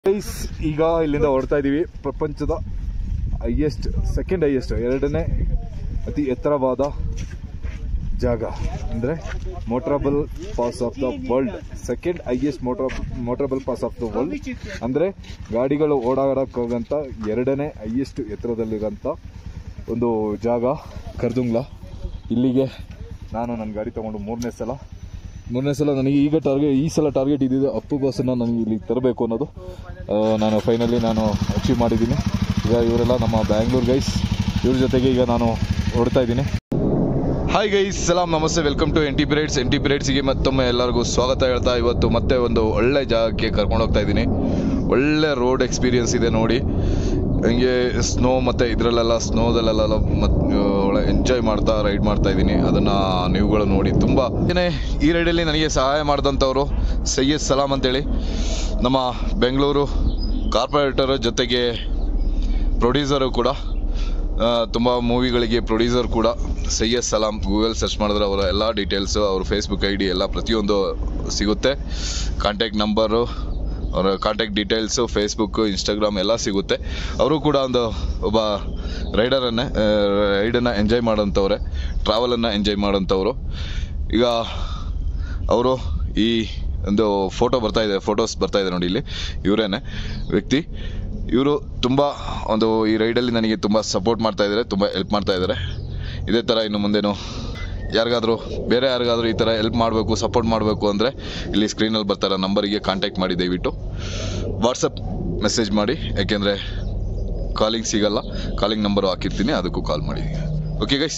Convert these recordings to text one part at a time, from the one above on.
Guys ಈಗ ಇಲ್ಲಿಂದ ಹೊರಡ್ತಾ ಇದೀವಿ ಪ್ರಪಂಚದ ಹೈಯೆಸ್ಟ್ ಸೆಕೆಂಡ್ ಹೈಯೆಸ್ಟ್ ಎರಡನೇ ಅತಿ ಎತ್ತರವಾದ ಜಾಗ ಅಂದರೆ motorable pass of the world second highest ಮೋಟ್ರ motorable pass of the world ಅಂದರೆ ಗಾಡಿಗಳು ಓಡಾಡೋಕ್ಕೋಗಂತ ಎರಡನೇ ಹೈಯೆಸ್ಟ್ ಎತ್ತರದಲ್ಲಿರೋಂಥ ಒಂದು ಜಾಗ ಕರ್ದುಂಗ್ಲ ಇಲ್ಲಿಗೆ ನಾನು ನನ್ನ ಗಾಡಿ ತೊಗೊಂಡು ಮೂರನೇ ಸಲ ಮೂರನೇ ಸಲ ನನಗೆ ಈಗ ಟಾರ್ಗೆಟ್ ಈ ಸಲ ಟಾರ್ಗೆಟ್ ಇದ್ದಿದ್ದು ಅಪ್ಪು ಬಸ್ಸನ್ನು ನನಗೆ ಇಲ್ಲಿಗೆ ತರಬೇಕು ಅನ್ನೋದು ಆ, ನಾನು ಫೈನಲಿ ನಾನು ಅಚೀವ್ ಮಾಡಿದ್ದೀನಿ ಈಗ ಇವರೆಲ್ಲ ನಮ್ಮ ಬ್ಯಾಂಗ್ಳೂರ್ ಗೈಸ್ ಇವ್ರ ಜೊತೆಗೆ ಈಗ ನಾನು ಹೊರಡ್ತಾ ಇದ್ದೀನಿ ಹಾಯ್ ಗೈಸ್ ಸಲಾಂ ನಮಸ್ತೆ welcome to N T pirates N T ಪಿರೇಟ್ಸ್ಗೆ ಮತ್ತೊಮ್ಮೆ ಎಲ್ಲರಿಗೂ ಸ್ವಾಗತ ಹೇಳ್ತಾ ಇವತ್ತು ಮತ್ತೆ ಒಂದು ಒಳ್ಳೆ ಜಾಗಕ್ಕೆ ಕರ್ಕೊಂಡು ಹೋಗ್ತಾ ಇದ್ದೀನಿ ಒಳ್ಳೆ ರೋಡ್ ಎಕ್ಸ್ಪೀರಿಯನ್ಸ್ ಇದೆ ನೋಡಿ ಹಂಗೆ ಸ್ನೋ ಮತ್ತು ಇದರಲ್ಲೆಲ್ಲ ಸ್ನೋದಲ್ಲೆಲ್ಲ ಒಳ್ಳೆ ಎಂಜಾಯ್ ಮಾಡ್ತಾ ರೈಡ್ ಮಾಡ್ತಾ ಇದ್ದೀನಿ ಅದನ್ನು ನೀವುಗಳು ನೋಡಿ ತುಂಬ ಏನೇ ಈ ರೈಡಲ್ಲಿ ನನಗೆ ಸಹಾಯ ಮಾಡಿದಂಥವ್ರು ಸೈಯದ್ ಸಲಾಂ ಅಂತೇಳಿ ನಮ್ಮ ಬೆಂಗಳೂರು ಕಾರ್ಪೊರೇಟರ್ ಜೊತೆಗೆ ಪ್ರೊಡ್ಯೂಸರು ಕೂಡ ತುಂಬ ಮೂವಿಗಳಿಗೆ ಪ್ರೊಡ್ಯೂಸರ್ ಕೂಡ ಸೈಯದ್ ಸಲಾಂ ಗೂಗಲ್ ಸರ್ಚ್ ಮಾಡಿದ್ರೆ ಅವರ ಎಲ್ಲ ಡೀಟೇಲ್ಸು ಅವ್ರ ಫೇಸ್ಬುಕ್ ಐ ಡಿ ಎಲ್ಲ ಪ್ರತಿಯೊಂದು ಸಿಗುತ್ತೆ ಕಾಂಟ್ಯಾಕ್ಟ್ ನಂಬರು ಅವರ ಕಾಂಟ್ಯಾಕ್ಟ್ ಡೀಟೇಲ್ಸು ಫೇಸ್ಬುಕ್ಕು ಇನ್ಸ್ಟಾಗ್ರಾಮ್ ಎಲ್ಲ ಸಿಗುತ್ತೆ ಅವರು ಕೂಡ ಒಂದು ಒಬ್ಬ ರೈಡರನ್ನೇ ರೈಡನ್ನು ಎಂಜಾಯ್ ಮಾಡೋಂಥವ್ರೆ ಟ್ರಾವೆಲನ್ನು ಎಂಜಾಯ್ ಮಾಡೋಂಥವ್ರು ಈಗ ಅವರು ಈ ಒಂದು ಫೋಟೋ ಬರ್ತಾ ಇದೆ ಫೋಟೋಸ್ ಬರ್ತಾ ಇದೆ ನೋಡಿ ಇಲ್ಲಿ ಇವರೇನೆ ವ್ಯಕ್ತಿ ಇವರು ತುಂಬ ಒಂದು ಈ ರೈಡಲ್ಲಿ ನನಗೆ ತುಂಬ ಸಪೋರ್ಟ್ ಮಾಡ್ತಾ ಇದ್ದಾರೆ ತುಂಬ ಹೆಲ್ಪ್ ಮಾಡ್ತಾ ಇದ್ದಾರೆ ಇದೇ ಥರ ಇನ್ನು ಮುಂದೇನು ಯಾರಿಗಾದರೂ ಬೇರೆ ಯಾರಿಗಾದರೂ ಈ ಥರ ಹೆಲ್ಪ್ ಮಾಡಬೇಕು ಸಪೋರ್ಟ್ ಮಾಡಬೇಕು ಅಂದರೆ ಇಲ್ಲಿ ಸ್ಕ್ರೀನಲ್ಲಿ ಬರ್ತಾರ ನಂಬರಿಗೆ ಕಾಂಟ್ಯಾಕ್ಟ್ ಮಾಡಿ ದಯವಿಟ್ಟು ವಾಟ್ಸಪ್ ಮೆಸೇಜ್ ಮಾಡಿ ಯಾಕೆಂದರೆ ಕಾಲಿಂಗ್ ಸಿಗಲ್ಲ ಕಾಲಿಂಗ್ ನಂಬರು ಹಾಕಿರ್ತೀನಿ ಅದಕ್ಕೂ ಕಾಲ್ ಮಾಡಿ ಓಕೆ ಗೈಸ್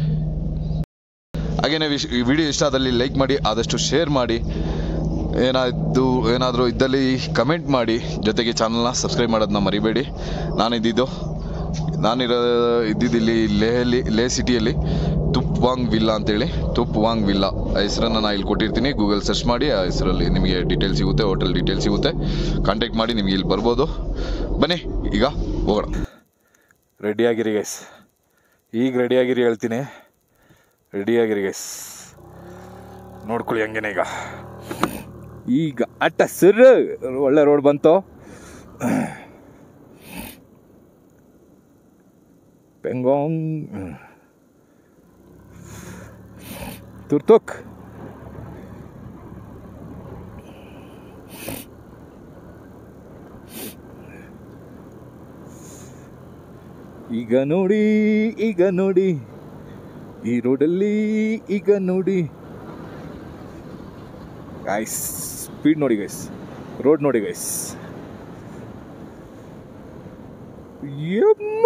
ಹಾಗೇನೇ ವಿಶ್ ಈ ವಿಡಿಯೋ ಇಷ್ಟ ಆದಲ್ಲಿ ಲೈಕ್ ಮಾಡಿ ಆದಷ್ಟು ಶೇರ್ ಮಾಡಿ ಏನಾದ್ದು ಏನಾದರೂ ಇದ್ದಲ್ಲಿ ಕಮೆಂಟ್ ಮಾಡಿ ಜೊತೆಗೆ ಚಾನಲ್ನ ಸಬ್ಸ್ಕ್ರೈಬ್ ಮಾಡೋದನ್ನ ಮರಿಬೇಡಿ ನಾನಿದ್ದಿದ್ದು ನಾನಿರೋ ಇದ್ದಿದ್ದಿಲ್ಲಿ ಲೇಹಲ್ಲಿ ಲೇ ಸಿಟಿಯಲ್ಲಿ ತುಪ್ ವಾಂಗ್ ವಿಲ್ಲಾ ಅಂತೇಳಿ ತುಪ್ ವಾಂಗ್ ವಿಲ್ಲಾ ಆ ಹೆಸರನ್ನು ನಾನು ಇಲ್ಲಿ ಕೊಟ್ಟಿರ್ತೀನಿ ಗೂಗಲ್ ಸರ್ಚ್ ಮಾಡಿ ಆ ಹೆಸರಲ್ಲಿ ನಿಮಗೆ ಡೀಟೇಲ್ ಸಿಗುತ್ತೆ ಹೋಟೆಲ್ ಡೀಟೇಲ್ ಸಿಗುತ್ತೆ ಕಾಂಟ್ಯಾಕ್ಟ್ ಮಾಡಿ ನಿಮಗೆ ಇಲ್ಲಿ ಬರ್ಬೋದು ಬನ್ನಿ ಈಗ ಹೋಗೋಣ ರೆಡಿಯಾಗಿರಿ ಗೈಸ್ ಈಗ ರೆಡಿಯಾಗಿರಿ ಹೇಳ್ತೀನಿ ರೆಡಿಯಾಗಿರಿ ಗೈಸ್ ನೋಡ್ಕೊಳ್ಳಿ ಹಂಗೇನೆ ಈಗ ಈಗ ಅಟ್ಟ ಸರ್ ಒಳ್ಳೆ ರೋಡ್ ಬಂತು ಪೆಂಗಾಂಗ್ ತುರ್ತುಕ್ ಈಗ ನೋಡಿ ಈಗ ನೋಡಿ ಈ ರೋಡಲ್ಲಿ ಈಗ ನೋಡಿ ಗೈಸ್ ಸ್ಪೀಡ್ ನೋಡಿ ಗೈಸ್ ರೋಡ್ ನೋಡಿ ಗೈಸ್ ಯಮ್ಮ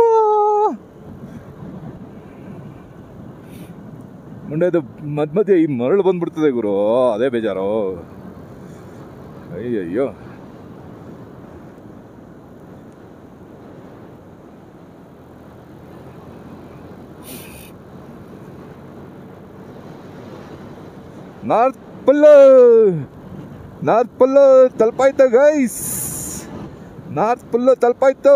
ಮುಂದೆ ಮಧ್ಯ ಮಧ್ಯೆ ಈ ಮರಳು ಬಂದ್ಬಿಡ್ತದೆ ಗುರು ಅದೇ ಬೇಜಾರು ಅಯ್ಯಯ್ಯೋ ನಾರ್ತ್ ಪಲ್ಲ ನಾರ್ತ್ ಪಲ್ಲ ತಲುಪಾಯ್ತು ಗೈಸ್ ನಾರ್ತ್ ಪಲ್ಲ ತಲುಪಾಯ್ತು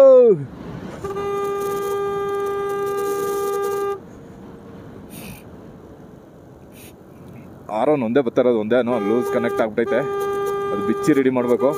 ಆರೋನ್ ಒಂದೇ ಬರ್ತಾರದು ಒಂದೇ ಲೂಸ್ ಕನೆಕ್ಟ್ ಆಗ್ಬಿಟ್ಟೈತೆ ಅದು ಬಿಚ್ಚಿ ರೆಡಿ ಮಾಡಬೇಕು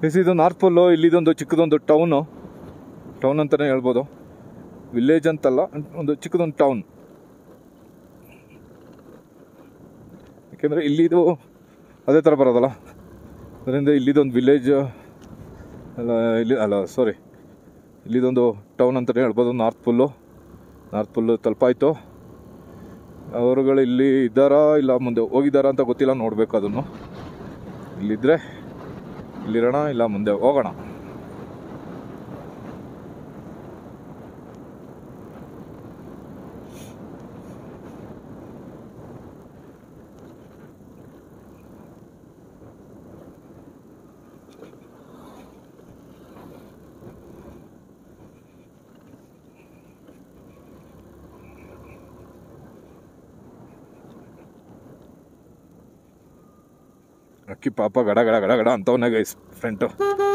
ಎಸ್ ಇದು ನಾರ್ತ್ ಪೋಲು ಇಲ್ಲಿದೊಂದು ಚಿಕ್ಕದೊಂದು ಟೌನು ಟೌನ್ ಅಂತಲೇ ಹೇಳ್ಬೋದು ವಿಲೇಜ್ ಅಂತಲ್ಲ ಒಂದು ಚಿಕ್ಕದೊಂದು ಟೌನ್ ಯಾಕೆಂದರೆ ಇಲ್ಲಿದು ಅದೇ ಥರ ಬರೋದಲ್ಲ ಅದರಿಂದ ಇಲ್ಲಿದೊಂದು ವಿಲೇಜ್ ಅಲ್ಲ ಇಲ್ಲಿ ಅಲ್ಲ ಸಾರಿ ಇಲ್ಲಿದೊಂದು ಟೌನ್ ಅಂತಲೇ ಹೇಳ್ಬೋದು ನಾರ್ತ್ ಪುಲ್ಲು ನಾರ್ತ್ ಪುಲ್ಲು ತಲುಪಾಯ್ತು ಅವರುಗಳು ಇಲ್ಲಿ ಇದ್ದಾರಾ ಇಲ್ಲ ಮುಂದೆ ಹೋಗಿದ್ದಾರಾ ಅಂತ ಗೊತ್ತಿಲ್ಲ ನೋಡಬೇಕು ಅದನ್ನು ಇಲ್ಲಿದ್ದರೆ ಇಲ್ಲಿರೋಣ ಇಲ್ಲ ಮುಂದೆ ಹೋಗೋಣ ಅಕ್ಕಿ ಪಾಪ ಗಡ ಗಡ ಗಡ ಗಡ ಅಂತವನ್ನ ಗೈಸ್ ಫ್ರಂಟು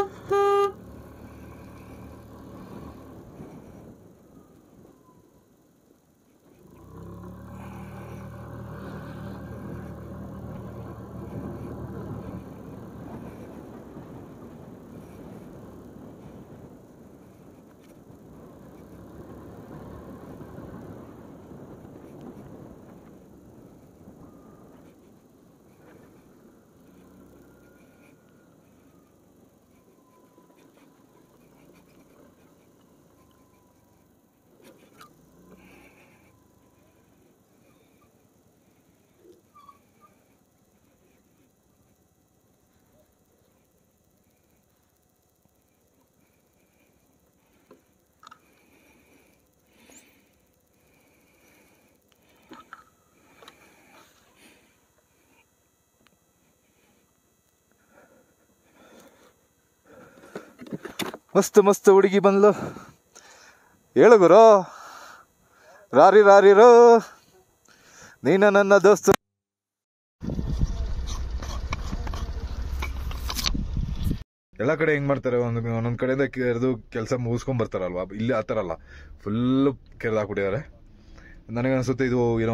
ಮಸ್ತ್ ಮಸ್ತ್ ಹುಡುಗಿ ಬಂದ್ಲು ಹೇಳು ಗುರು ರಾರಿ ರಾರಿ ರೋ ನೀನ ನನ್ನ ದೋಸ್ತು ಎಲ್ಲ ಕಡೆ ಹೆಂಗ್ ಮಾಡ್ತಾರೆ ಒಂದು ಒಂದೊಂದ್ ಕಡೆಯಿಂದ ಕೆರೆದು ಕೆಲಸ ಮುಗಿಸ್ಕೊಂಡ್ ಬರ್ತಾರಲ್ವಾ ಇಲ್ಲಿ ಆ ಥರ ಅಲ್ಲ ಫುಲ್ ಕೆರೆದು ಹಾಕ್ಬಿಟ್ಟಿದ್ದಾರೆ ನನಗನ್ಸುತ್ತೆ ಇದು ಏನೋ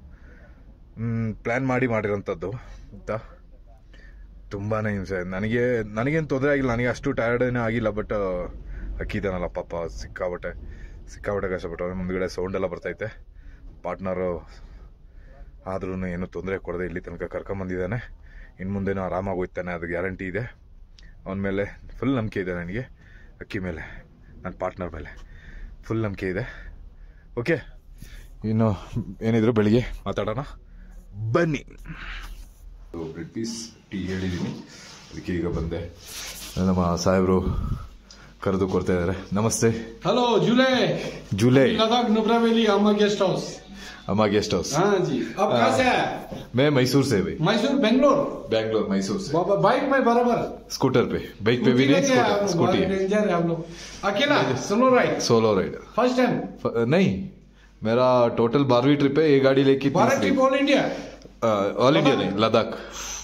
ಪ್ಲ್ಯಾನ್ ಮಾಡಿ ಮಾಡಿರೋಂಥದ್ದು ಅಂತ ತುಂಬಾನೇ ಹಿಂಸೆ ನನಗೆ ನನಗೇನು ತೊಂದರೆ ಆಗಿಲ್ಲ ನನಗೆ ಅಷ್ಟು ಟಯರ್ಡೇನೇ ಆಗಿಲ್ಲ ಬಟ್ ಅಕ್ಕಿದಾನಲ್ಲ ಪಾಪ ಸಿಕ್ಕಾಬಟ್ಟೆ ಸಿಕ್ಕಾಬಟ್ಟೆ ಕಷ್ಟಪಟ್ಟು ಮುಂದ್ಗಡೆ ಸೌಂಡ್ ಎಲ್ಲ ಬರ್ತೈತೆ ಪಾರ್ಟ್ನರು ಆದ್ರೂ ಏನು ತೊಂದರೆ ಕೊಡದೆ ಇಲ್ಲಿ ತನಕ ಕರ್ಕೊಂಬಂದಿದ್ದಾನೆ ಇನ್ನು ಮುಂದೆನೂ ಆರಾಮಾಗಿ ಹೋಗ್ತಾನೆ ಅದು ಗ್ಯಾರಂಟಿ ಇದೆ ಅವನ ಮೇಲೆ ಫುಲ್ ನಂಬಿಕೆ ಇದೆ ನನಗೆ ಅಕ್ಕಿ ಮೇಲೆ ನನ್ನ ಪಾರ್ಟ್ನರ್ ಮೇಲೆ ಫುಲ್ ನಂಬಿಕೆ ಇದೆ ಓಕೆ ಇನ್ನು ಏನಿದ್ರು ಬೆಳಿಗ್ಗೆ ಮಾತಾಡೋಣ ಬನ್ನಿ ಬ್ರೆಡ್ ಪೀಸ್ ಟೀ ಹೇಳಿದ್ದೀನಿ ಅದಕ್ಕೆ ಈಗ ಬಂದೆ ನಮ್ಮ ಸಾಹೇಬರು ಕರೆದು ಕೊಡ್ತಾ ಇದ್ದಾರೆ ನಮಸ್ತೆ हेलो जुले ಜುಲೈ Ladakh Nubra valley Amma guest house Amma guest house हाँ जी अब कहाँ से है मैं मैसूर से भाई मैसूर बेंगलोर बैंगलोर मैसूर से बाबा बाइक में बराबर स्कूटर पे बाइक पे भी नहीं स्कूटर स्कूटी है डेंजर है हम लोग अकेला solo ride solo ride first time नहीं मेरा टोटल बारहवीं ट्रिप है ये गाड़ी लेके Bharat trip all India all India नहीं Ladakh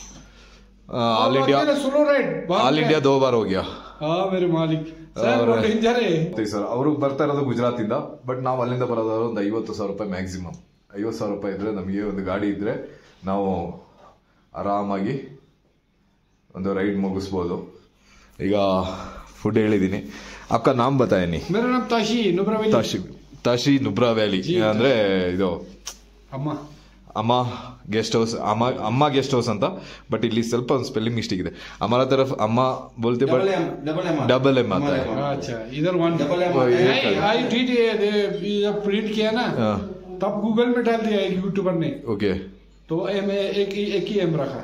all India solo ride all India दो बार हो गया हाँ मेरे मालिक सर और- डेंजर है ಸರ್ ಅವರು ಬರ್ತಾ ಇರೋದು ಗುಜರಾತ್ ಇಂದ ಬಟ್ ನಾವು ಅಲ್ಲಿಂದ ಬರೋದಾದ್ರೆ ಒಂದು ಐವತ್ತು ಸಾವಿರ ರೂಪಾಯಿ ಮ್ಯಾಕ್ಸಿಮಮ್ ಐವತ್ತು ಸಾವಿರ ರೂಪಾಯಿ ಇದ್ರೆ ನಮಗೆ ಒಂದು ಗಾಡಿ ಇದ್ರೆ ನಾವು ಆರಾಮಾಗಿ ಒಂದು ರೈಡ್ ಮುಗಿಸ್ಬೋದು ಈಗ ಫುಡ್ ಹೇಳಿದ್ದೀನಿ ಅಕ್ಕ ನಾಮ್ ಬತಾಯನಿ मेरा नाम ताशी नुब्रा वैली ತಾಶಿ ತಾಶಿ ನುಬ್ರಾ ವ್ಯಾಲಿ ಅಂದ್ರೆ ಇದು अम्मा ಅಮ್ಮ ಗೆಸ್ಟ್ ಹೌಸ್ ಅಮ್ಮ ಅಮ್ಮ ಗೆಸ್ಟ್ ಹೌಸ್ ಅಂತ ಬಟ್ ಇಲ್ಲಿ ಸ್ವಲ್ಪ ಒಂದು ಸ್ಪೆಲ್ಲಿಂಗ್ ಮಿಸ್ಟೇಕ್ ಇದೆ ಅಮರ ತರಫ್ ಅಮ್ಮ ಬೋಲ್ತೆ but double M double M double M आता है अच्छा इधर वन डबल एम वो ये नहीं आई ठीक है जब प्रिंट किया ना हाँ, तब गूगल में डाल दिया एक यूट्यूबर ने ओके तो एम एक ही एक ही एम रखा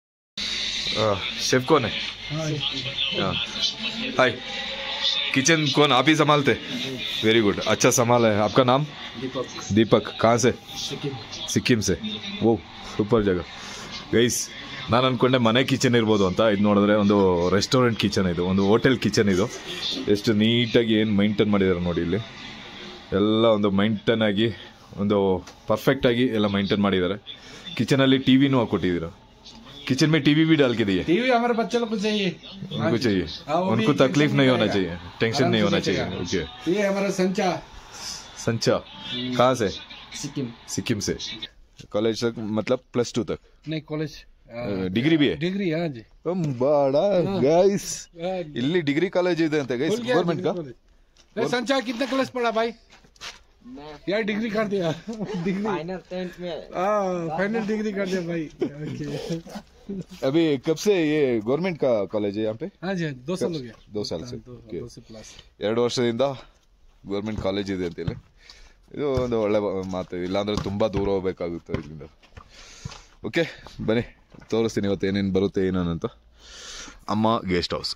शेफ कौन है हाँ। हाय किचन कौन आप ही संभालते वेरी गुड अच्छा संभाला है आपका नाम दीपक दीपक कहाँ से सिक्किम ಸಿಕ್ಕಿಂ ಸೆ ಓ ಸೂಪರ್ ಜಾಗ ಗೈಸ್ ನಾನು ಅನ್ಕೊಂಡೆ ಮನೆ ಕಿಚನ್ ಇರ್ಬೋದು ಅಂತ ಇದು ನೋಡಿದ್ರೆ ಒಂದು ರೆಸ್ಟೋರೆಂಟ್ ಕಿಚನ್ ಇದು ಒಂದು ಹೋಟೆಲ್ ಕಿಚನ್ ಇದು ಎಷ್ಟು ನೀಟಾಗಿ ಏನು ಮೈಂಟೈನ್ ಮಾಡಿದ್ದಾರೆ ನೋಡಿ ಇಲ್ಲಿ ಎಲ್ಲ ಒಂದು ಮೈಂಟೈನ್ ಆಗಿ ಒಂದು ಪರ್ಫೆಕ್ಟಾಗಿ ಎಲ್ಲ ಮೈಂಟೈನ್ ಮಾಡಿದ್ದಾರೆ ಕಿಚನಲ್ಲಿ ಟಿ ವಿನೂ ಹಾಕೊಟ್ಟಿದ್ದೀರ किचन में टीवी भी डाल के दिए टीवी हमारे बच्चे लोग को चाहिए उनको चाहिए हाँ, वो उनको भी तकलीफ टेंशन नहीं नहीं होना आएगा। चाहिए टेंशन आराम नहीं से होना सोचेगा। चाहिए ओके ये हमारा संचा संचा कहाँ से सिक्किम सिक्किम से कॉलेज तक मतलब प्लस टू तक नहीं कॉलेज ಡಿಗ್ರಿ ಬಿ डिग्री हाँ जी ಬಾಡ ಗೈಸ್ हाँ, ಇಲ್ಲಿ ಡಿಗ್ರಿ ಕಾಲೇಜ್ ಇದೆ ಅಂತ ಗೈಸ್ खुल गया ಗೌರ್ಮೆಂಟ್ डिग्री कॉलेज। नहीं, संचार कितने क्लास पढ़ा भाई यार डिग्री कर दिया डिग्री फाइनल टेंथ में हाँ फाइनल डिग्री कर दिया भाई ओके अभी कब से ये गवर्नमेंट का कॉलेज है यहाँ पे हाँ जी हाँ, दो साल हो गया दो साल से दो, Okay. दो से प्लस ಎರಡು ವರ್ಷದಿಂದ ಗೌರ್ಮೆಂಟ್ ಕಾಲೇಜ್ ಇದೆ ಅಂತೇಳಿ ಇದು ಒಂದು ಒಳ್ಳೆ ಬ- ಮಾತು ಇಲ್ಲಾಂದ್ರೆ ತುಂಬ ದೂರ ಹೋಗ್ಬೇಕಾಗುತ್ತೆ ಇದರಿಂದ ಓಕೆ ಬನ್ನಿ ತೋರಿಸ್ತೀನಿ ಇವತ್ತು ಏನೇನು ಬರುತ್ತೆ ಏನೇನಂತ ಅಮ್ಮ ಗೆಸ್ಟ್ ಹೌಸ್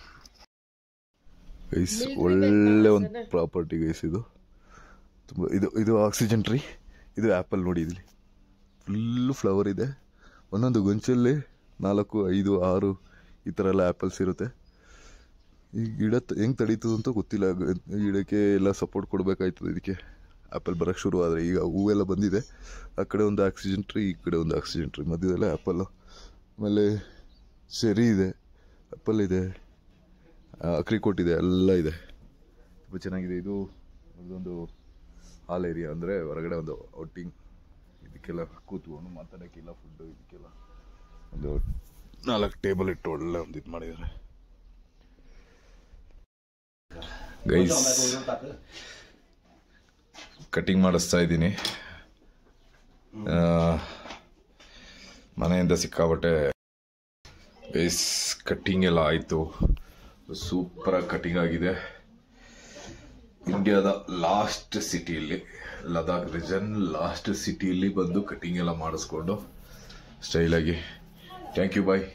ಗೈಸ್ ಒಳ್ಳೆ ಒಂದು ಪ್ರಾಪರ್ಟಿ ಗೈಸ್ ಇದು ತುಂಬ ಇದು ಇದು ಆಕ್ಸಿಜನ್ ಟ್ರೀ ಇದು ಆ್ಯಪಲ್ ನೋಡಿ ಇಲ್ಲಿ ಫುಲ್ಲು ಫ್ಲವರ್ ಇದೆ ಒಂದೊಂದು ಗೊಂಚಲ್ಲಿ ನಾಲ್ಕು ಐದು ಆರು ಈ ಥರ ಎಲ್ಲ ಆ್ಯಪಲ್ಸ್ ಇರುತ್ತೆ ಈ ಗಿಡ ತ- ಹೆಂಗ್ ತಡೀತದೆ ಅಂತ ಗೊತ್ತಿಲ್ಲ ಗ- ಗಿಡಕ್ಕೆ ಎಲ್ಲ ಸಪೋರ್ಟ್ ಕೊಡಬೇಕಾಯ್ತದೆ ಇದಕ್ಕೆ ಆ್ಯಪಲ್ ಬರೋಕ್ಕೆ ಶುರು ಆದರೆ ಈಗ ಹೂವೆಲ್ಲ ಬಂದಿದೆ ಆ ಕಡೆ ಒಂದು ಆಕ್ಸಿಜನ್ ಟ್ರೀ ಈ ಕಡೆ ಒಂದು ಆಕ್ಸಿಜನ್ ಟ್ರೀ ಮಧ್ಯದಲ್ಲೇ ಆ್ಯಪಲ್ ಆಮೇಲೆ ಸೆರಿ ಇದೆ ಆ್ಯಪಲ್ ಇದೆ ಅಕ್ರಿಕೋಟ್ ಇದೆ ಎಲ್ಲ ಇದೆ ತುಂಬ ಚೆನ್ನಾಗಿದೆ ಇದು ಇದೊಂದು ಹಾಲ್ ಏರಿಯಾ ಅಂದರೆ ಹೊರಗಡೆ ಒಂದು ಔಟಿಂಗ್ ಇದಕ್ಕೆಲ್ಲ ಕೂತ್ಕೊಂಡು ಮಾತಾಡೋಕ್ಕೆಲ್ಲ ಫುಡ್ಡು ಇದಕ್ಕೆಲ್ಲ ಒಂದು ನಾಲ್ಕು ಟೇಬಲ್ ಇಟ್ಟು ಒಳ್ಳೆ ಒಂದು ಇದು ಮಾಡಿದ್ದಾರೆ ಗೈಸ್ ಕಟಿಂಗ್ ಮಾಡಿಸ್ತಾ ಇದ್ದೀನಿ ಆ, ಮನೆಯಿಂದ ಸಿಕ್ಕಾಬಟ್ಟೆ ಗೈಸ್ ಕಟ್ಟಿಂಗ್ ಎಲ್ಲ ಆಯಿತು ಸೂಪರಾಗಿ ಕಟಿಂಗ್ ಆಗಿದೆ ಇಂಡಿಯಾದ ಲಾಸ್ಟ್ ಸಿಟಿಯಲ್ಲಿ ಲದಾಖ್ ರೀಜನ್ ಲಾಸ್ಟ್ ಸಿಟಿಯಲ್ಲಿ ಬಂದು ಕಟಿಂಗ್ ಎಲ್ಲ ಮಾಡಿಸ್ಕೊಂಡು ಸ್ಟೈಲಾಗಿ ಥ್ಯಾಂಕ್ ಯು ಬಾಯ್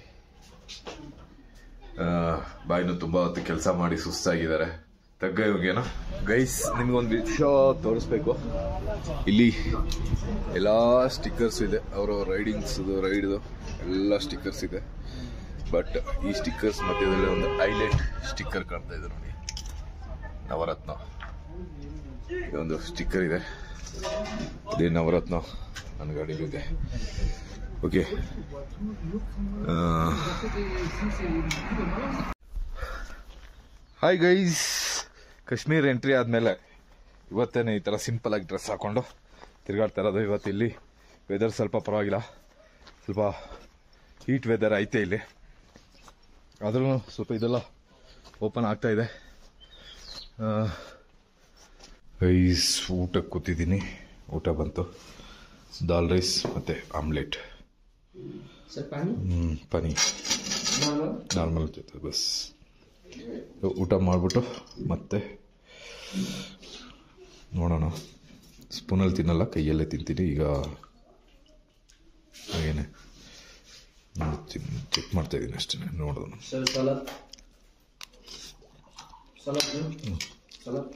ಬಾಯ್ನು ತುಂಬ ಹೊತ್ತು ಕೆಲಸ ಮಾಡಿ ಸುಸ್ತಾಗಿದ್ದಾರೆ ತಗ್ಗ ಇವಾಗೇನೋ ಗೈಸ್ ನಿಮ್ಗೊಂದು ವಿಷಯ ತೋರಿಸ್ಬೇಕು ಇಲ್ಲಿ ಎಲ್ಲ ಸ್ಟಿಕ್ಕರ್ಸ್ ಇದೆ ಅವರ ರೈಡಿಂಗ್ಸ್ ರೈಡ್ದು ಎಲ್ಲ ಸ್ಟಿಕ್ಕರ್ಸ್ ಇದೆ ಬಟ್ ಈ ಸ್ಟಿಕ್ಕರ್ಸ್ ಮಧ್ಯದಲ್ಲಿ ಒಂದು ಹೈಲೈಟ್ ಸ್ಟಿಕ್ಕರ್ ಕಾಣ್ತಾ ಇದೆ ನೋಡಿ ನವರತ್ನ ಒಂದು ಸ್ಟಿಕ್ಕರ್ ಇದೆ ಇದೇ ನವರತ್ನ ನನ್ನ ಗಾಡಿಲಿದೆ okay hi guys Kashmir entry ಆದಮೇಲೆ ಇವತ್ತೇನೆ ಈ ಥರ ಸಿಂಪಲ್ ಆಗಿ ಡ್ರೆಸ್ ಹಾಕೊಂಡು ತಿರುಗಾಡ್ತಾ ಇರೋದು ಇವತ್ತು ಇಲ್ಲಿ ವೆದರ್ ಸ್ವಲ್ಪ ಪರವಾಗಿಲ್ಲ ಸ್ವಲ್ಪ ಹೀಟ್ ವೆದರ್ ಐತೆ ಇಲ್ಲಿ ಆದ್ರೂ ಸ್ವಲ್ಪ ಇದೆಲ್ಲ ಓಪನ್ ಆಗ್ತಾ ಇದೆ ರೈಸ್ ಊಟಕ್ಕೆ ಕೂತಿದ್ದೀನಿ ಊಟ ಬಂತು ದಾಲ್ ರೈಸ್ ಮತ್ತು ಆಮ್ಲೆಟ್ सर पानी ಹ್ಮ್, ಪನಿ नॉर्मल ನಾರ್ಮಲ್ ಜೊತೆ ಬಸ್ ಊಟ ಮಾಡಿಬಿಟ್ಟು ಮತ್ತೆ ನೋಡೋಣ ಸ್ಪೂನಲ್ಲಿ ತಿನ್ನಲ್ಲ ಕೈಯಲ್ಲೇ ತಿಂತೀನಿ ಈಗ ಹಾಗೇನೆ ಚೆಕ್ ಮಾಡ್ತಾ ಇದ್ದೀನಿ ಅಷ್ಟೇ ನೋಡೋಣ सर सलाद सलाद दो सलाद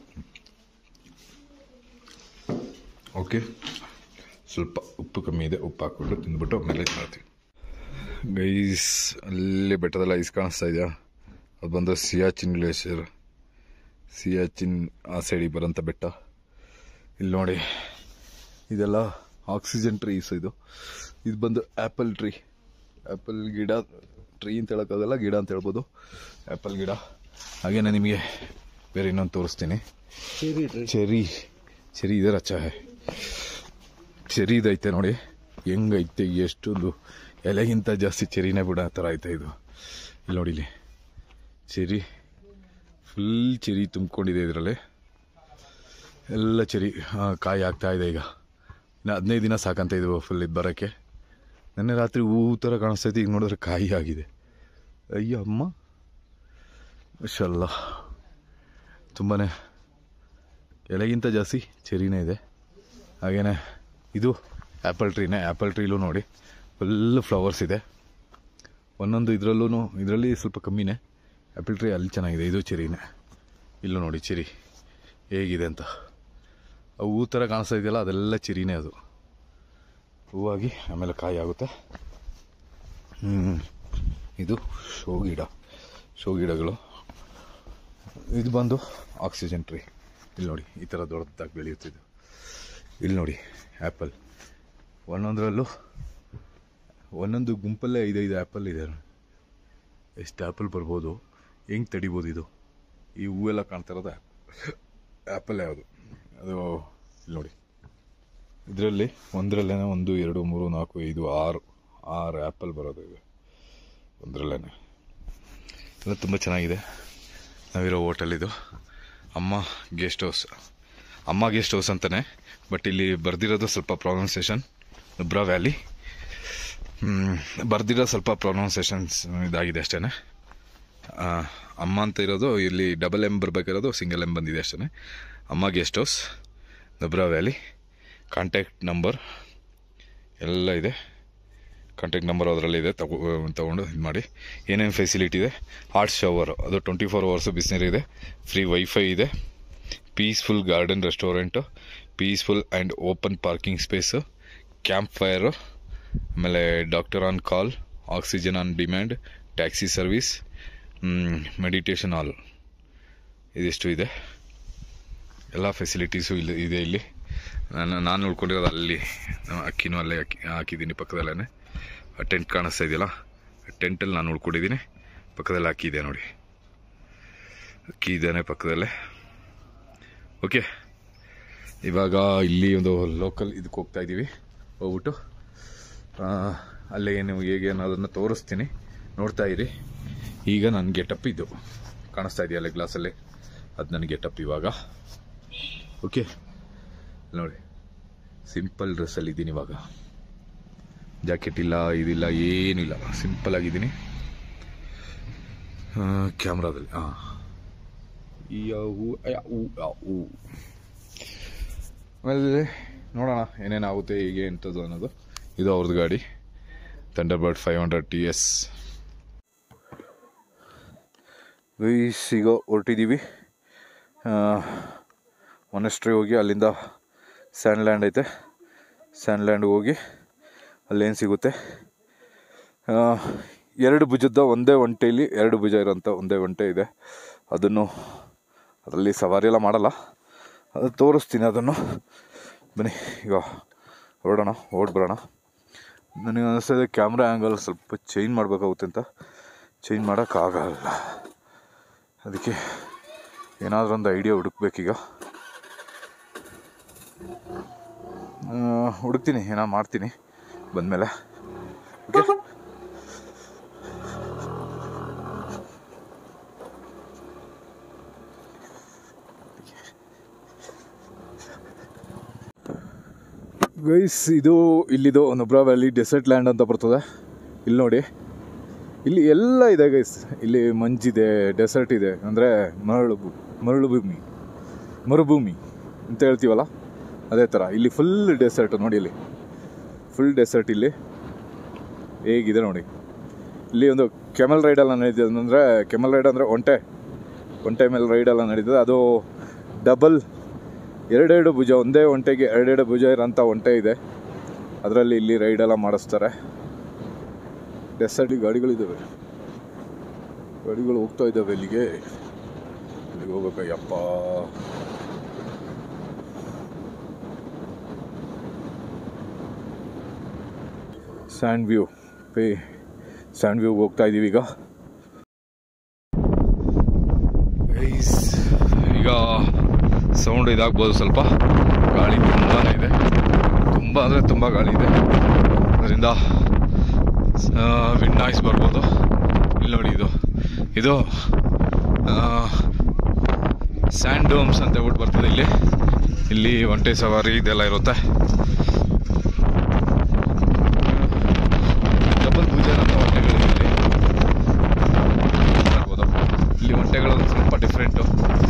ಓಕೆ ಸ್ವಲ್ಪ ಉಪ್ಪು ಕಮ್ಮಿ ಇದೆ ಉಪ್ಪು ಹಾಕ್ಬಿಟ್ಟು ತಿಂದ್ಬಿಟ್ಟು ಆಮೇಲೆ ಇದು ಮಾಡ್ತೀವಿ ಗೈಸ್ ಅಲ್ಲೇ ಬೆಟ್ಟದಲ್ಲಿ ಐಸ್ ಕಾಣಿಸ್ತಾ ಇದೆಯಾ ಅದು ಬಂದು ಸಿಯಾಚಿನ್ ಗ್ಲೇಷಿಯರ್ ಸಿಯಾಚಿನ್ ಆ ಸೈಡಿಗೆ ಬರೋಂಥ ಬೆಟ್ಟ ಇಲ್ಲಿ ನೋಡಿ ಇದೆಲ್ಲ ಆಕ್ಸಿಜನ್ ಟ್ರೀಸ್ ಇದು ಇದು ಬಂದು ಆ್ಯಪಲ್ ಟ್ರೀ ಆ್ಯಪಲ್ ಗಿಡ ಟ್ರೀ ಅಂತ ಹೇಳೋಕ್ಕಾಗಲ್ಲ ಗಿಡ ಅಂತ ಹೇಳ್ಬೋದು ಆ್ಯಪಲ್ ಗಿಡ ಹಾಗೇನೆ ನಿಮಗೆ ಬೇರೆ ಇನ್ನೊಂದು ತೋರಿಸ್ತೀನಿ चेरी ಚೆರಿ ಚೆರಿ ಇದೆ ರಚ ಚೆರಿ ಇದೈತೆ ನೋಡಿ ಹೆಂಗೈತೆ ಎಷ್ಟೊಂದು ಎಲೆಗಿಂತ ಜಾಸ್ತಿ ಚೆರಿನೇ ಬಿಡ ಆ ಥರ ಐತೆ ಇದು ಇಲ್ಲಿ ನೋಡಿ ಇಲ್ಲಿ ಚೆರಿ ಫುಲ್ ಚೆರಿ ತುಂಬಿಕೊಂಡಿದೆ ಇದರಲ್ಲಿ ಎಲ್ಲ ಚೆರಿ ಆ, ಕಾಯಿ ಆಗ್ತಾ ಇದೆ ಈಗ ಇನ್ನು ಹದಿನೈದು ದಿನ ಸಾಕಂತ ಇದು ಫುಲ್ ಇದು ಬರೋಕ್ಕೆ ನೆನ್ನೆ ರಾತ್ರಿ ಹೂ ಥರ ಕಾಣಿಸ್ತೈತೆ ಈಗ ನೋಡಿದ್ರೆ ಕಾಯಿ ಆಗಿದೆ ಅಯ್ಯ ಅಮ್ಮ ಮಶಲ್ಲ ತುಂಬಾ ಎಲೆಗಿಂತ ಜಾಸ್ತಿ ಚೆರಿನೇ ಇದೆ ಹಾಗೇನೆ ಇದು ಆ್ಯಪಲ್ ಟ್ರೀನೇ ಆ್ಯಪಲ್ ಟ್ರೀಲೂ ನೋಡಿ ಫುಲ್ ಫ್ಲವರ್ಸ್ ಇದೆ ಒಂದೊಂದು ಇದರಲ್ಲೂ ಇದರಲ್ಲಿ ಸ್ವಲ್ಪ ಕಮ್ಮಿನೇ ಆ್ಯಪಲ್ ಟ್ರೀ ಅಲ್ಲಿ ಚೆನ್ನಾಗಿದೆ ಇದು ಚೆರಿನೇ ಇಲ್ಲೂ ನೋಡಿ ಚೆರಿ ಹೇಗಿದೆ ಅಂತ ಆ ಹೂ ಥರ ಕಾಣಿಸ್ತಾ ಇದೆಯಲ್ಲ ಅದೆಲ್ಲ ಚೆರಿನೇ ಅದು ಹೂವಾಗಿ ಆಮೇಲೆ ಕಾಯಿ ಆಗುತ್ತೆ ಹ್ಮ್. ಇದು ಶೋ ಗಿಡ ಶೋ ಗಿಡಗಳು ಇದು ಬಂದು ಆಕ್ಸಿಜನ್ ಟ್ರೀ ಇಲ್ಲಿ ನೋಡಿ ಈ ಥರ ದೊಡ್ಡದಾಗಿ ಬೆಳೆಯುತ್ತಿದ್ದು ಇಲ್ಲಿ ನೋಡಿ ಆ್ಯಪಲ್ ಒಂದೊಂದರಲ್ಲೂ ಒಂದೊಂದು ಗುಂಪಲ್ಲೇ ಐದೈದು ಆ್ಯಪಲ್ ಇದೆ ಎಷ್ಟು ಆ್ಯಪಲ್ ಬರ್ಬೋದು ಹೆಂಗೆ ತಡಿಬೋದು ಇದು ಈ ಹೂವೆಲ್ಲ ಕಾಣ್ತಾ ಇರೋದು ಆ್ಯಪಲ್ ಯಾವುದು ಅದು ಇಲ್ಲಿ ನೋಡಿ ಇದರಲ್ಲಿ ಒಂದರಲ್ಲೇನೋ ಒಂದು ಎರಡು ಮೂರು ನಾಲ್ಕು ಐದು ಆರು ಆರು ಆ್ಯಪಲ್ ಬರೋದು ಇದು ಒಂದರಲ್ಲೇ ಎಲ್ಲ ತುಂಬ ಚೆನ್ನಾಗಿದೆ ನಾವಿರೋ ಹೋಟೆಲ್ ಇದು Amma guest house Amma guest house ಅಂತಾನೆ ಬಟ್ ಇಲ್ಲಿ ಬರ್ದಿರೋದು ಸ್ವಲ್ಪ ಪ್ರೊನೌನ್ಸಿಯೇಷನ್ ನುಬ್ರಾ ವ್ಯಾಲಿ ಬರ್ದಿರೋ ಸ್ವಲ್ಪ ಪ್ರೊನೌನ್ಸಿಯೇಷನ್ಸ್ ಇದಾಗಿದೆ ಅಷ್ಟೇ ಅಮ್ಮ ಅಂತ ಇರೋದು ಇಲ್ಲಿ ಡಬಲ್ ಎಮ್ ಬರಬೇಕಿರೋದು ಸಿಂಗಲ್ ಎಮ್ ಬಂದಿದೆ ಅಷ್ಟೇ Amma guest house Nubra valley contact number ಎಲ್ಲ ಇದೆ ಕಾಂಟ್ಯಾಕ್ಟ್ ನಂಬರ್ ಅದರಲ್ಲಿ ಇದೆ ತಗೋ ತೊಗೊಂಡು ಇದು ಮಾಡಿ ಏನೇನು ಫೆಸಿಲಿಟಿ ಇದೆ ಹಾಟ್ ಶವರ್ ಅದು ಟ್ವೆಂಟಿ ಫೋರ್ ಅವರ್ಸು ಬಿಸಿನೀರು ಇದೆ ಫ್ರೀ ವೈಫೈ ಇದೆ peaceful garden restaurant peaceful and open parking space camp fire ಆಮೇಲೆ doctor on call oxygen on demand taxi service meditation hall ಇದಿಷ್ಟು ಇದೆ ಎಲ್ಲ ಫೆಸಿಲಿಟೀಸು ಇಲ್ಲಿ ಇದೆ ಇಲ್ಲಿ ನಾನು ನಾನು ಉಳ್ಕೊಂಡಿರೋದು ಅಲ್ಲಿ ಅಕ್ಕಿನೂ ಅಲ್ಲೇ ಅಕ್ಕಿ ಹಾಕಿದ್ದೀನಿ ಪಕ್ಕದಲ್ಲೇ ಟೆಂಟ್ ಕಾಣಿಸ್ತಾ ಇದೆಯಲ್ಲ ಟೆಂಟಲ್ಲಿ ನಾನು ಉಳ್ಕೊಂಡಿದ್ದೀನಿ ಪಕ್ಕದಲ್ಲಿ ಹಾಕಿದೆ ನೋಡಿ ಅಕ್ಕಿ ಇದ್ದಾನೆ ಪಕ್ಕದಲ್ಲೇ ಓಕೆ ಇವಾಗ ಇಲ್ಲಿ ಒಂದು ಲೋಕಲ್ ಇದಕ್ಕೆ ಹೋಗ್ತಾ ಇದ್ದೀವಿ ಹೋಗ್ಬಿಟ್ಟು ಆ, ಅಲ್ಲೇ ಏನು ಹೇಗೆ ಅನ್ನೋದನ್ನು ತೋರಿಸ್ತೀನಿ ನೋಡ್ತಾ ಇರಿ ಈಗ ನನ್ನ ಗೆಟಪ್ ಇದು ಕಾಣಿಸ್ತಾ ಇದೆಯಲ್ಲ ಗ್ಲಾಸಲ್ಲಿ ಅದು ನನ್ನ ಗೆಟಪ್ ಇವಾಗ ಓಕೆ ನೋಡಿ ಸಿಂಪಲ್ ಡ್ರೆಸ್ಸಲ್ಲಿ ಇದ್ದೀನಿ ಇವಾಗ ಜಾಕೆಟ್ ಇಲ್ಲ ಇದಿಲ್ಲ ಏನಿಲ್ಲ ಸಿಂಪಲ್ ಆಗಿದ್ದೀನಿ ಕ್ಯಾಮ್ರಾದಲ್ಲಿ ಹಾಂ ಆಮೇಲೆ ನೋಡೋಣ ಏನೇನಾಗುತ್ತೆ ಹೀಗೆ ಎಂಥದ್ದು ಅನ್ನೋದು ಇದು ಅವ್ರದ್ದು ಗಾಡಿ Thunderbird five hundred T S guys ಈಗ ಹೊರಟಿದ್ದೀವಿ ಮೊನೆಸ್ಟ್ರಿ ಹೋಗಿ ಅಲ್ಲಿಂದ ಸ್ಯಾಂಡ್ ಲ್ಯಾಂಡ್ ಐತೆ ಸ್ಯಾಂಡ್ ಲ್ಯಾಂಡ್ಗೆ ಹೋಗಿ ಅಲ್ಲೇನು ಸಿಗುತ್ತೆ ಆ, ಎರಡು ಭುಜದ ಒಂದೇ ಒಂಟೆಯಲ್ಲಿ ಎರಡು ಭುಜ ಇರೋಂಥ ಒಂದೇ ಒಂಟೆ ಇದೆ ಅದನ್ನು ಅದರಲ್ಲಿ ಸವಾರಿ ಎಲ್ಲ ಮಾಡಲ್ಲ ಅದು ತೋರಿಸ್ತೀನಿ ಅದನ್ನು ಬನ್ನಿ ಈಗ ಹೊರಡೋಣ ಓಡ್ಬರೋಣ ನನಗೆ ಅನಿಸ್ತದೆ ಕ್ಯಾಮ್ರಾ ಆ್ಯಂಗಲ್ ಸ್ವಲ್ಪ ಚೇಂಜ್ ಮಾಡಬೇಕಾಗುತ್ತೆ ಅಂತ ಚೇಂಜ್ ಮಾಡೋಕ್ಕಾಗಲ್ಲ ಅದಕ್ಕೆ ಏನಾದರೂ ಒಂದು ಐಡಿಯಾ ಹುಡುಕ್ಬೇಕೀಗ ಆ, ಹುಡುಕ್ತೀನಿ ಏನೋ ಮಾಡ್ತೀನಿ ಬಂದಮೇಲೆ ಓಕೆ ಗೈಸ್ ಇದು ಇಲ್ಲಿದು ನೊಬ್ರಾ ವ್ಯಾಲಿ ಡೆಸರ್ಟ್ ಲ್ಯಾಂಡ್ ಅಂತ ಬರ್ತದೆ ಇಲ್ಲಿ ನೋಡಿ ಇಲ್ಲಿ ಎಲ್ಲ ಇದೆ ಗೈಸ್ ಇಲ್ಲಿ ಮಂಜಿದೆ ಡೆಸರ್ಟ್ ಇದೆ ಅಂದರೆ ಮರಳು ಭೂ- ಮರಳು ಭೂಮಿ ಮರುಭೂಮಿ ಅಂತ ಹೇಳ್ತೀವಲ್ಲ ಅದೇ ಥರ ಇಲ್ಲಿ ಫುಲ್ ಡೆಸರ್ಟ್ ನೋಡಿ ಇಲ್ಲಿ ಫುಲ್ ಡೆಸರ್ಟ್ ಇಲ್ಲಿ ಹೇಗಿದೆ ನೋಡಿ ಇಲ್ಲಿ ಒಂದು ಕೆಮಲ್ ರೈಡ್ ಎಲ್ಲ ನಡೀತಿದೆ ಅಂದರೆ ಕೆಮಲ್ ರೈಡ್ ಅಂದರೆ ಒಂಟೆ ಒಂಟೆ ಮೇಲೆ ರೈಡ್ ಎಲ್ಲ ನಡೀತದೆ ಅದು ಡಬಲ್ ಎರಡೆರಡು ಭುಜ ಒಂದೇ ಒಂಟೆಗೆ ಎರಡೆರಡು ಭುಜ ಇರೋಂಥ ಒಂಟೆ ಇದೆ ಅದರಲ್ಲಿ ಇಲ್ಲಿ ರೈಡ್ ಎಲ್ಲ ಮಾಡಿಸ್ತಾರೆ ಡೆಸರ್ಟ್ ಗಾಡಿಗಳಿದ್ದಾವೆ ಗಾಡಿಗಳು ಹೋಗ್ತಾ ಇದ್ದಾವೆ ಇಲ್ಲಿಗೆ ಇಲ್ಲಿಗೆ ಹೋಗ್ಬೇಕಯ್ಯಪ್ಪ ಸ್ಯಾಂಡ್ ವ್ಯೂ ಪೇ ಸ್ಯಾಂಡ್ ವ್ಯೂಗೆ ಹೋಗ್ತಾ ಇದ್ದೀವಿ ಈಗ ಗೈಸ್ ಈಗ ಸೌಂಡ್ ಇದಾಗ್ಬೋದು ಸ್ವಲ್ಪ ಗಾಳಿ ತುಂಬಾ ಇದೆ ತುಂಬ ಅಂದರೆ ತುಂಬ ಗಾಳಿ ಇದೆ ಅದರಿಂದ ವಿಂಡ್ ನಾಯ್ಸ್ ಬರ್ಬೋದು ಇಲ್ಲಿ ನೋಡಿ ಇದು ಇದು ಸ್ಯಾಂಡ್ ಡೋಮ್ಸ್ ಅಂತ ಹೇಳ್ಬಿಟ್ಟು ಬರ್ತದೆ ಇಲ್ಲಿ ಇಲ್ಲಿ ಒಂಟೆ ಸವಾರಿ ಇದೆಲ್ಲ ಇರುತ್ತೆ ಡಬಲ್ ಪೂಜೆ ಅಂತ ಒಂಟೆಗಳು ಇಲ್ಲಿ ನೋಡ್ಬೋದು. ಇಲ್ಲಿ ಒಂಟೆಗಳು ಒಂದು ಸ್ವಲ್ಪ ಡಿಫ್ರೆಂಟು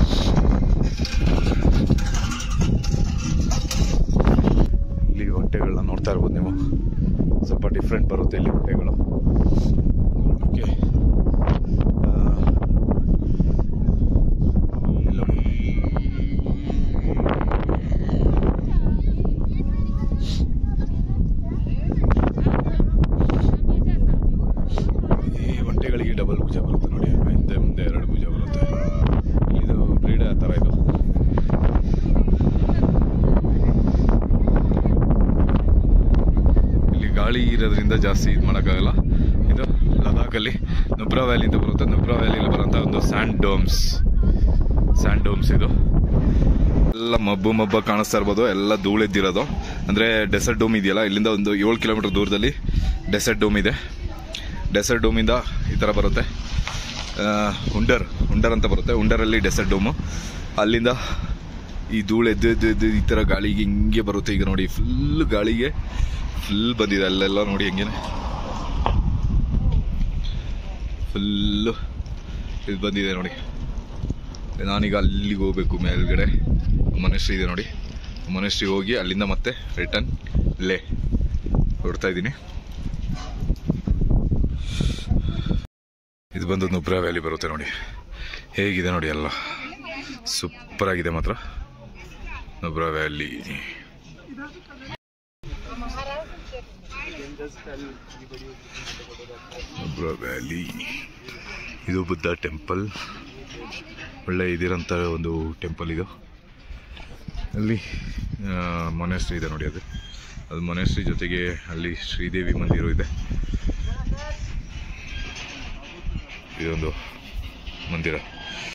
ಇಲ್ಲಿ ಹೊಟ್ಟೆಗಳನ್ನ ನೋಡ್ತಾ ಇರ್ಬೋದು ನೀವು ಸ್ವಲ್ಪ ಡಿಫ್ರೆಂಟ್ ಬರುತ್ತೆ ಇಲ್ಲಿ ಹೊಟ್ಟೆಗಳು ಓಕೆ ಈ ಹೊಟ್ಟೆಗಳಿಗೆ ಡಬಲ್ ಭುಜ ಬರುತ್ತೆ ನೋಡಿ ಹಿಂದೆ ಮುಂದೆ ಎರಡು ಭುಜ ಬರುತ್ತೆ ಇದು ಬ್ರೀಡ್ ಆ ಥರ ಇದು ಇಲ್ಲಿ ಗಾಳಿ ಇರೋದ್ರಿಂದ ಜಾಸ್ತಿ ಇದು ಮಾಡೋಕ್ಕಾಗಲ್ಲ ಇದು ಲದಾಖಲ್ಲಿ ನುಬ್ರಾ ವ್ಯಾಲಿ ಅಂತ ಬರುತ್ತೆ ನುಬ್ರಾ ವ್ಯಾಲಿಯಲ್ಲಿ ಬರೋಂಥ ಒಂದು ಸ್ಯಾಂಡ್ ಡೋಮ್ಸ್ ಸ್ಯಾಂಡ್ ಡೋಮ್ಸ್ ಇದು ಎಲ್ಲ ಮಬ್ಬು ಮಬ್ಬ ಕಾಣಿಸ್ತಾ ಇರ್ಬೋದು ಎಲ್ಲ ಧೂಳೆದ್ದಿರೋದು ಅಂದರೆ ಡೆಸರ್ಟ್ ಡೋಮ್ ಇದೆಯಲ್ಲ ಇಲ್ಲಿಂದ ಒಂದು ಏಳು ಕಿಲೋಮೀಟರ್ ದೂರದಲ್ಲಿ ಡೆಸರ್ಟ್ ಡೋಮ್ ಇದೆ ಡೆಸರ್ಟ್ ಡೋಮಿಂದ ಈ ಥರ ಬರುತ್ತೆ ಆ, ಉಂಡರ್ ಉಂಡರ್ ಅಂತ ಬರುತ್ತೆ ಉಂಡರಲ್ಲಿ ಡೆಸರ್ಟ್ ಡೋಮು ಅಲ್ಲಿಂದ ಈ ಧೂಳು ಎದ್ದು ಎದ್ದು ಎದ್ದು ಈ ಥರ ಗಾಳಿಗೆ ಹಿಂಗೆ ಬರುತ್ತೆ ಈಗ ನೋಡಿ ಫುಲ್ ಗಾಳಿಗೆ ಫುಲ್ ಬಂದಿದೆ ಅಲ್ಲೆಲ್ಲ ನೋಡಿ ಹೆಂಗೇನೆ ಫುಲ್ಲು ಇದು ಬಂದಿದೆ ನೋಡಿ ನಾನೀಗ ಅಲ್ಲಿಗೆ ಹೋಗ್ಬೇಕು ಮೇಲ್ಗಡೆ ಮನುಷ್ಯ ಇದೆ ನೋಡಿ ಮನುಷ್ಯ ಹೋಗಿ ಅಲ್ಲಿಂದ ಮತ್ತೆ ರಿಟರ್ನ್ ಲೇ ಹೊಡ್ತಾ ಇದ್ದೀನಿ ಇದು ಬಂದು ನುಬ್ರಾ ವ್ಯಾಲಿ ಬರುತ್ತೆ ನೋಡಿ ಹೇಗಿದೆ ನೋಡಿ ಎಲ್ಲ ಸೂಪರ್ ಆಗಿದೆ ಮಾತ್ರ ನುಬ್ರಾ ವ್ಯಾಲಿ ನುಬ್ರಾ ವ್ಯಾಲಿ ಇದು ಬುದ್ಧ ಟೆಂಪಲ್ ಒಳ್ಳೆ ಇದಿರೋಂಥ ಒಂದು ಟೆಂಪಲ್ ಇದು ಅಲ್ಲಿ ಮೊನೆಸ್ಟ್ರಿ ಇದೆ ನೋಡಿ ಅದು ಅದು ಮೊನೆಸ್ಟ್ರಿ ಜೊತೆಗೆ ಅಲ್ಲಿ ಶ್ರೀದೇವಿ ಮಂದಿರ ಇದೆ ಇದೊಂದು ಮಂದಿರ